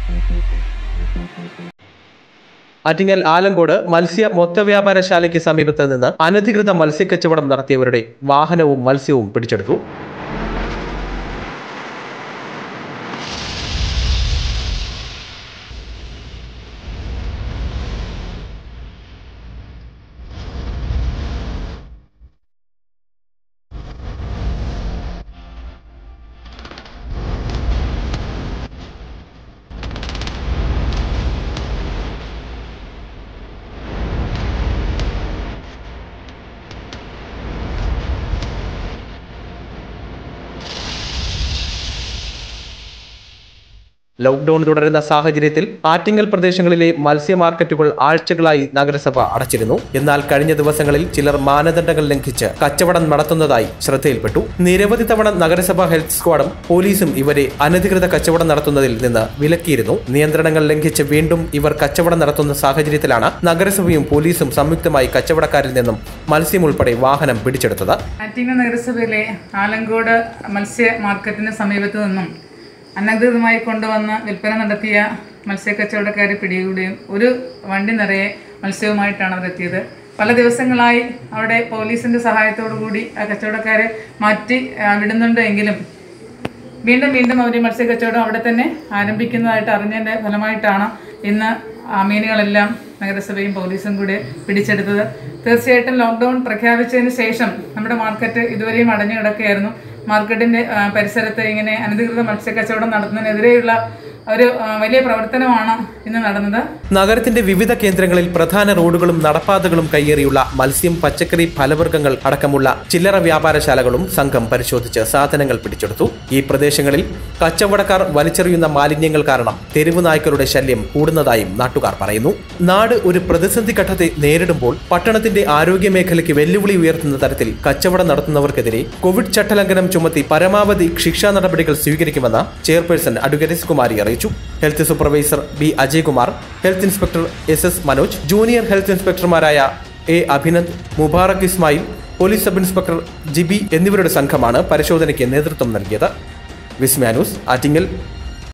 ആറ്റിങ്ങൽ ആലങ്കോട് മത്സ്യ മൊത്തവ്യാപാരശാലയ്ക്ക് സമീപത്ത് നിന്ന് അനധികൃത മത്സ്യക്കച്ചവടം നടത്തിയവരുടെ വാഹനവും മത്സ്യവും പിടിച്ചെടുത്തു ലോക്ഡൌൺ തുടരുന്ന സാഹചര്യത്തിൽ ആറ്റിങ്ങൽ പ്രദേശങ്ങളിലെ മത്സ്യ മാർക്കറ്റുകൾ ആഴ്ചകളായി നഗരസഭ അടച്ചിരുന്നു എന്നാൽ കഴിഞ്ഞ ദിവസങ്ങളിൽ ചിലർ മാനദണ്ഡങ്ങൾ ലംഘിച്ച് കച്ചവടം നടത്തുന്നതായി ശ്രദ്ധയിൽപ്പെട്ടു നിരവധി തവണ നഗരസഭ ഹെൽത്ത് സ്ക്വാഡും പോലീസും ഇവരെ അനധികൃത കച്ചവടം നടത്തുന്നതിൽ നിന്ന് വിലക്കിയിരുന്നു നിയന്ത്രണങ്ങൾ ലംഘിച്ച് വീണ്ടും ഇവർ കച്ചവടം നടത്തുന്ന സാഹചര്യത്തിലാണ് നഗരസഭയും പോലീസും സംയുക്തമായി കച്ചവടക്കാരിൽ നിന്നും മത്സ്യം ഉൾപ്പെടെ വാഹനം പിടിച്ചെടുത്തത് ആറ്റിങ്ങൽ നഗരസഭയിലെ ആലങ്കോട് മത്സ്യ മാർക്കറ്റിന് സമീപത്തു നിന്നും അനധികൃതമായി കൊണ്ടുവന്ന് വിൽപ്പന നടത്തിയ മത്സ്യക്കച്ചവടക്കാരെ പിടികൂടുകയും ഒരു വണ്ടി നിറയെ മത്സ്യവുമായിട്ടാണ് അവരെത്തിയത് പല ദിവസങ്ങളായി അവിടെ പോലീസിന്റെ സഹായത്തോടു കൂടി ആ കച്ചവടക്കാരെ മാറ്റി ആ, വിടുന്നുണ്ട് എങ്കിലും വീണ്ടും വീണ്ടും അവർ മത്സ്യക്കച്ചവടം അവിടെ തന്നെ ആരംഭിക്കുന്നതായിട്ട് അറിഞ്ഞതിൻ്റെ ഫലമായിട്ടാണ് ഇന്ന് ആ മീനുകളെല്ലാം നഗരസഭയും പോലീസും കൂടി പിടിച്ചെടുത്തത് തീർച്ചയായിട്ടും ലോക്ക്ഡൗൺ പ്രഖ്യാപിച്ചതിന് ശേഷം നമ്മുടെ മാർക്കറ്റ് ഇതുവരെയും അടഞ്ഞു കിടക്കുകയായിരുന്നു മാർക്കറ്റിന്റെ ആ, പരിസരത്ത് ഇങ്ങനെ അനധികൃത മത്സ്യക്കച്ചവടം നടത്തുന്നതിനെതിരെയുള്ള ഒരു ആ, വലിയ പ്രവർത്തനമാണ് ഇന്ന് നടന്നത് നഗരത്തിന്റെ വിവിധ കേന്ദ്രങ്ങളിൽ പ്രധാന റോഡുകളും നടപ്പാതകളും കയ്യേറിയുള്ള മത്സ്യം പച്ചക്കറി ഫലവർഗ്ഗങ്ങൾ അടക്കമുള്ള ചില്ലറ വ്യാപാരശാലകളും സംഘം പരിശോധിച്ച് സാധനങ്ങൾ പിടിച്ചെടുത്തു ഈ പ്രദേശങ്ങളിൽ കച്ചവടക്കാർ വലിച്ചെറിയുന്ന മാലിന്യങ്ങൾ കാരണം തെരുവു നായ്ക്കളുടെ ശല്യം കൂടുന്നതായും നാട്ടുകാർ പറയുന്നു നാട് ഒരു പ്രതിസന്ധി ഘട്ടത്തെ നേരിടുമ്പോൾ പട്ടണത്തിന്റെ ആരോഗ്യ മേഖലയ്ക്ക് വെല്ലുവിളി ഉയർത്തുന്ന തരത്തിൽ കച്ചവടം നടത്തുന്നവർക്കെതിരെ കോവിഡ് ചട്ടലംഘനം ചുമത്തി പരമാവധി ശിക്ഷാ നടപടികൾ സ്വീകരിക്കുമെന്ന് ചെയർപേഴ്സൺ അഡ്വക്കേറ്റ് എസ് കുമാരി അറിയിച്ചു health supervisor B Ajaykumar health inspector S S Manoj junior health ഇൻസ്പെക്ടർമാരായ A Abhinand Mubarak Ismail police sub inspector Jibi എന്നിവരുടെ സംഘമാണ് പരിശോധനയ്ക്ക് നേതൃത്വം നൽകിയത് വിസ്മാനൂസ് ആറ്റിങ്ങൽ